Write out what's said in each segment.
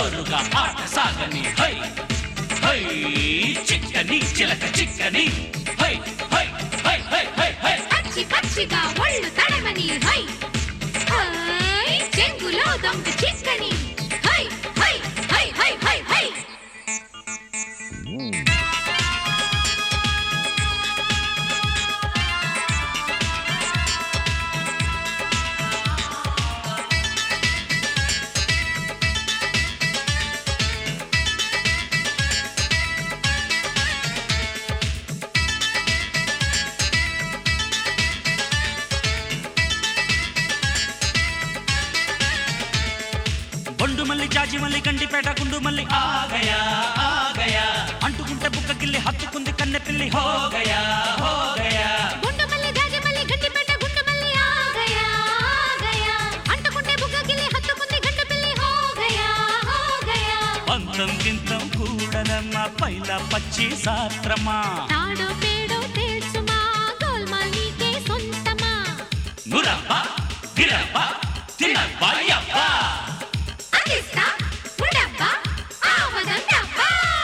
జోరుగా ఆట సాగని హై హై చిక్కని చిలక చిక్కని హై హై హై హై హై హై పచ్చి పచ్చిగా ఒళ్ళు తడమని హై హై చెంగులో దొంగ చిక్కని హై హై హై హై హై హై బొండు మల్లి జాజి మల్లి గండిపేట గుండు మల్లి ఆగయా ఆగయా అంటుకుంటే బుక్క గిల్లి హత్తుకుంది కన్నె పిల్లి హోగయా హోగయా గుండుమల్లి జాజిమల్లి గండిపేట గుండుమల్లి ఆగయా ఆగయా అంటుకుంటే బుగ్గకిలి హత్తుకుంది గండు పిల్లి హోగయా హోగయా పంతం గింతం కూడనమ్మ పైల పచ్చి సాత్రమా తాడో పేడో తేల్చుమా గోల్మాల్ నీకే సొంతమా గురప్ప గిరప్ప తినప్ప యప్ప అందిస్తా ఉండబ్బా ఆవదండబ్బా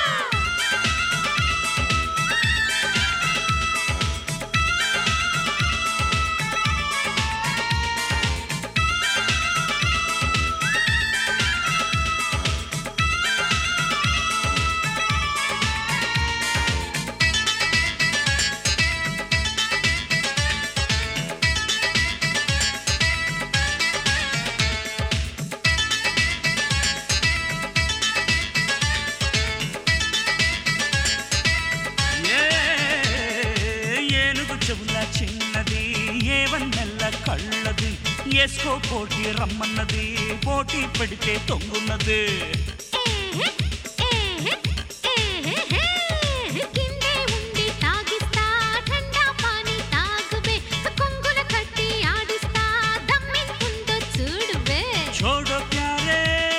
ఏ ఏనుగు చెవుల చిన్నది ఏవన్నెల్ల కళ్ళది ఏసుకో పోటీ రమ్మన్నది పోటీ పెడితే తొంగున్నది ఏహే ఏహే ఏహే కిందే ఉండి తాగిస్తా ఠండా పానీ తాగువే కొంగుల కట్టి ఆడిస్తా దమ్మింటుందో చూడువే छोड़ो प्यारे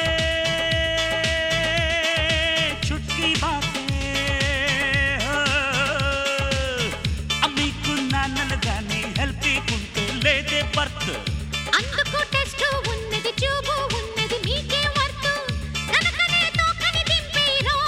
छुटकी बातें हो। అమ్మీకు నాన్నలు గాని హెల్ప్ కుంటూ లేదే బర్త్ అందుకు టెస్ట్ ఉన్నది చూబు ఉన్నది మీకే వర్తు కనకనే తోకని దింపేరో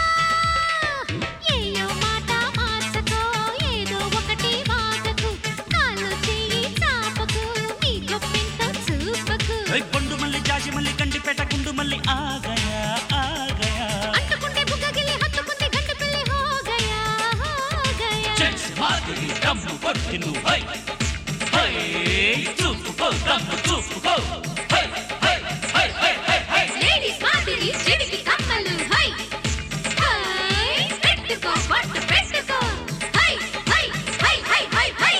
ఏయో మాట మార్చకో ఏదో ఒకటి వాగకు కాలు చెయ్యి చాపకు నీ గొప్పింతో చూపకు పొండు మల్లి జాజి మల్లి కండిపేట గుండు మల్లి ఆగయా ఆగయా అంటుకుంటే బుగ్గగిలి హత్తుకుంటే గండు పిల్లి హోగయా హోగయా చేసి మాదిరి దమ్ము కొట్టి నువ్వు హై హై చూపుకో దమ్ము చూపుకో హై హై హై హై హై హై లేడీస్ మాదిరి చెవికి కమ్మలు హై హై పెట్టుకో పట్టు పెట్టుకో హై హై హై హై హై హై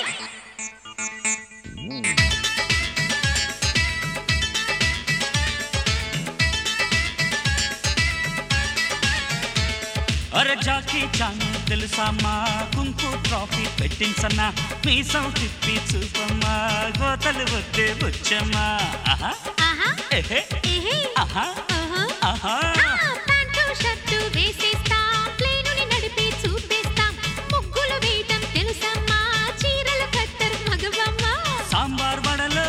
అరే జాకీ చాను తెలుసమ్మా కుంకు ట్రాఫీ పెట్టించన్నా మీసం తిప్పి చూపమ్మా గోతలు వద్దే బుచ్చమ్మా ఆహా ఆహా ఎహే ఏహే ఆహా ఆహా ఆహా ఆ ప్యాంటు షర్టు వేసేస్తాం ప్లేనుని నడిపి చూపేస్తాం ముగ్గులు వేయటం తెలుసమ్మా చీరలు కట్టరు మగవమ్మా సాంబార్ వడలో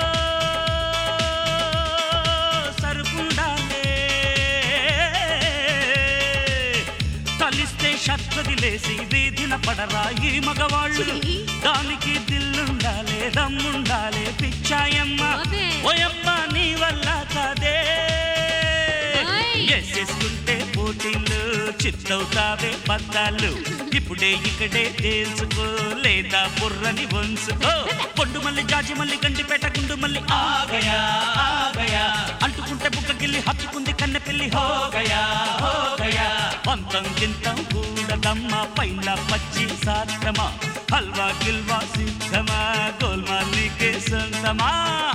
సరుకుండాలే తలిస్తే షట్రదిలేసి వీధిన పడరా ఈ మగవాళ్ళు ఛీ. దానికి దిల్లుండాలే దమ్ముండాలే పిచ్చాయమ్మ అదే. ఓయమ్మ నీ వల్ల కాదే ఓయ్. ఎసేసుకుంటే పోటీలు చిత్తవుతావే పద్దాలు ఇప్పుడే ఇక్కడే తేల్చుకో లేదా బుర్రని వంచుకో పొండు మల్లి జాజి మల్లి గండిపేట గుండు మల్లి ఆగయా ఆగయా అంటుకుంటే బుక్క గిల్లి హత్తుకుంది కన్నె పిల్లి హోగయా హోగయా పంతం గింతం కూడదమ్మ పైన పచ్చి సాత్రమా హల్వా గిల్వా సిద్ధమా గోల్మా నీకే సొంతమా